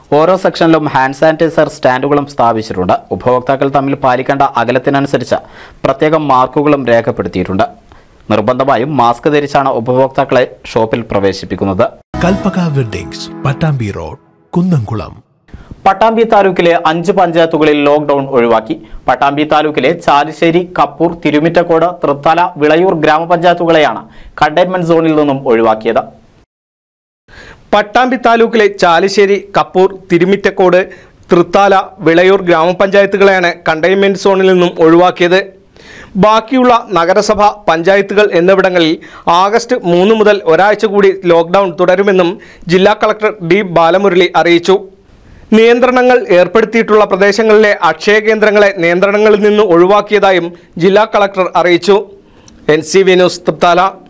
ഓരോ സെക്ഷനിലും hand sanitiser സ്റ്റാൻഡുകളും സ്ഥാപിച്ചിട്ടുണ്ട് ഉപഭോക്താക്കൾ തമ്മിൽ പാലിക്കേണ്ട അകലത്തിനനുസരിച്ച് പ്രത്യേകം മാർക്കുകളും രേഖപ്പെടുത്തിയിട്ടുണ്ട് നിർബന്ധമായും മാസ്ക് ധരിച്ചാണ് ഉപഭോക്താക്കളെ ഷോപ്പിൽ പ്രവേശിപ്പിക്കുന്നത് കൽപ്പക വെഡ്ഡിങ്സ് പട്ടാമ്പി റോഡ് കുന്നംകുളം പട്ടാമ്പി താലൂക്കിലെ അഞ്ച് പഞ്ചായത്തുകളിൽ ലോക്ഡൌൺ ഒഴിവാക്കി പട്ടാമ്പി താലൂക്കിലെ ചാലിശ്ശേരി കപ്പൂർ തിരുമിറ്റക്കോട് തൃത്തല വിളയൂർ ഗ്രാമപഞ്ചായത്തുകളെയാണ് കണ്ടെയ്ൻമെന്റ് സോണിൽ നിന്നും ഒഴിവാക്കിയത് പട്ടാമ്പി താലൂക്കിലെ ചാലിശ്ശേരി കപ്പൂർ തിരുമിറ്റക്കോട് തൃത്താല വിളയൂർ ഗ്രാമപഞ്ചായത്തുകളെയാണ് കണ്ടെയ്ൻമെന്റ് സോണിൽ നിന്നും ഒഴിവാക്കിയത് ബാക്കിയുള്ള നഗരസഭ പഞ്ചായത്തുകൾ എന്നിവിടങ്ങളിൽ ആഗസ്റ്റ് മൂന്ന് മുതൽ ഒരാഴ്ച കൂടി ലോക്ക്ഡൌൺ തുടരുമെന്നും ജില്ലാ കളക്ടർ ഡി ബാലമുരളി അറിയിച്ചു നിയന്ത്രണങ്ങൾ ഏർപ്പെടുത്തിയിട്ടുള്ള പ്രദേശങ്ങളിലെ അക്ഷയ കേന്ദ്രങ്ങളെ നിയന്ത്രണങ്ങളിൽ നിന്ന് ഒഴിവാക്കിയതായും ജില്ലാ കളക്ടർ അറിയിച്ചു N C V news Thrithala